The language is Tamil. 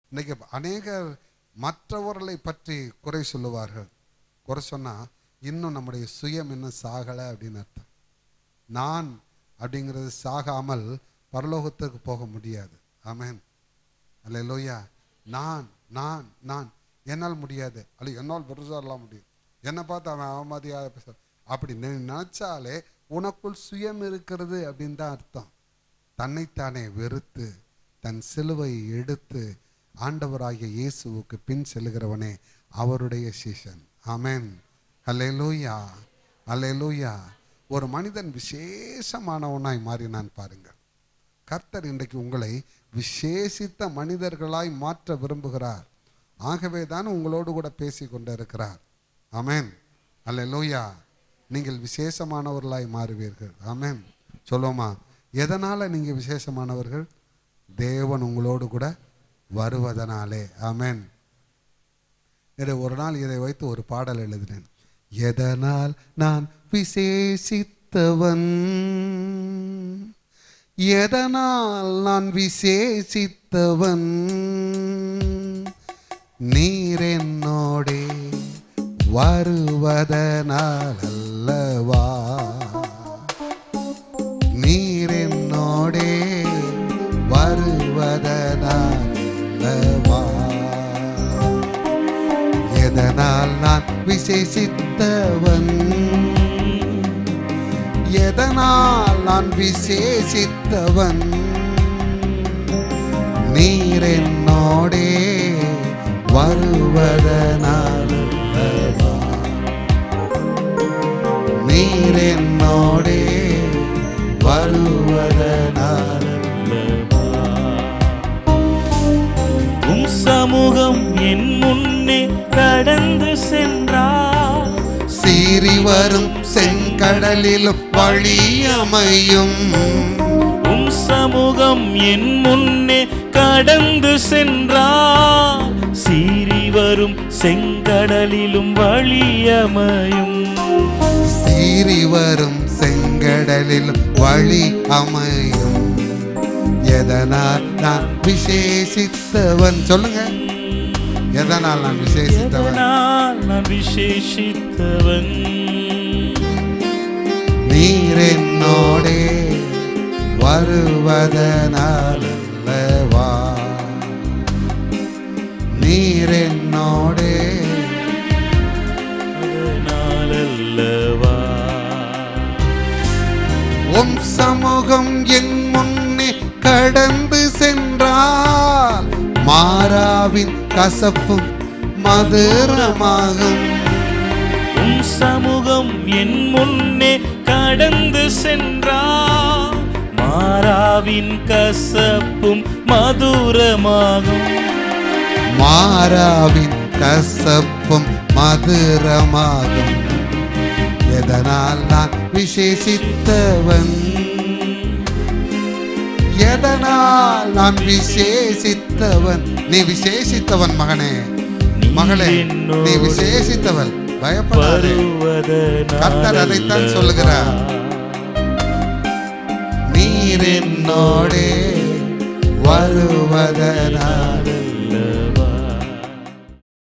இன்னைக்கு அநேகர் மற்றவர்களை பற்றி குறை சொல்லுவார்கள் குறை சொன்னா இன்னும் நம்முடைய சுயம் இன்னும் சாகலை அப்படின்னு அர்த்தம் நான் அப்படிங்கிறது சாகாமல் பரலோகத்துக்கு போக முடியாது ஆமென் அல்லேலூயா நான் நான் நான் என்னால் முடியாது அல்ல என்னால் பெருசாலாம் முடியும் என்னை பார்த்து அவன் அவமதியாக பேச அப்படி நீ நினைச்சாலே உனக்குள் சுயம் இருக்கிறது அப்படின்னு தான் அர்த்தம் தன்னைத்தானே வெறுத்து தன் சிலுவை எடுத்து ஆண்டவராகிய இயேசுவுக்கு பின் செல்கிறவனே அவருடைய சீசன் ஆமென் அல்லேலூயா அல்லேலூயா ஒரு மனிதன் விசேஷமானவனாய் மாறினான் பாருங்கள் கர்த்தர் இன்றைக்கு உங்களை விசேஷித்த மனிதர்களாய் மாற்ற விரும்புகிறார் ஆகவே தான் உங்களோடு கூட பேசி கொண்டு இருக்கிறார் ஆமென் அல்லேலூயா நீங்கள் விசேஷமானவர்களாய் மாறுவீர்கள் ஆமென் சொல்லுவோமா எதனால நீங்க விசேஷமானவர்கள் தேவன் உங்களோடு கூட வருவதனாலே ஆமென் இதை ஒரு நாள் இதை வைத்து ஒரு பாடல் எழுதினேன் எதனால் நான் விசேஷித்தவன் எதனால் நான் விசேஷித்தவன் நீர் என்னோடே வருவதனால் அல்லவா நீர் என்னோடே வருவதனால் அல்லவா எதனால் நான் விசேஷித்தவன் எதனால் நான் விசேஷித்தவன் நீர் என்னோடே வருவதனால் அல்லவா நீர் என்னோடே வருவதனால் உம் சமூகம் என் முன்னே கடந்து சென்றார் சீறி வரும் செங்கடலிலும் வழி அமையும் உம் சமூகம் என் முன்னே கடந்து சென்றார் சீறி வரும் செங்கடலிலும் வழியமையும் சீறி வரும் செங்கடலில் வழி அமையும் எதனால் நான் விசேஷித்தவன் சொல்லுங்க எதனால் நான் விசேஷித்தவன் எதனால் நான் விசேஷித்தவன் நீர் என்னோடே வருவதனால் அல்லவா நீர் என்னோடே அதனால் அல்லவா உம் சமூகம் என் முன்னே கடந்து சென்றால் மாறாவின் கசப்பும் மதுரமாகும் உம் சமூகம் என் முன்னே கடந்து சென்றார் மாறாவின் கசப்பும் மதுரமாகும் மாறாவின் கசப்பும் மதுரமாகும் எதனால் நான் விசேஷித்தவன் எதனால் நான் விசேஷித்தவன் நீ விசேஷித்தவன் மகனே மகளே நீ விசேஷித்தவன் பயப்படாதே கர்த்தர் அதைத்தான் சொல்லுகிறார். நீர் என்னோடே வருவதனால்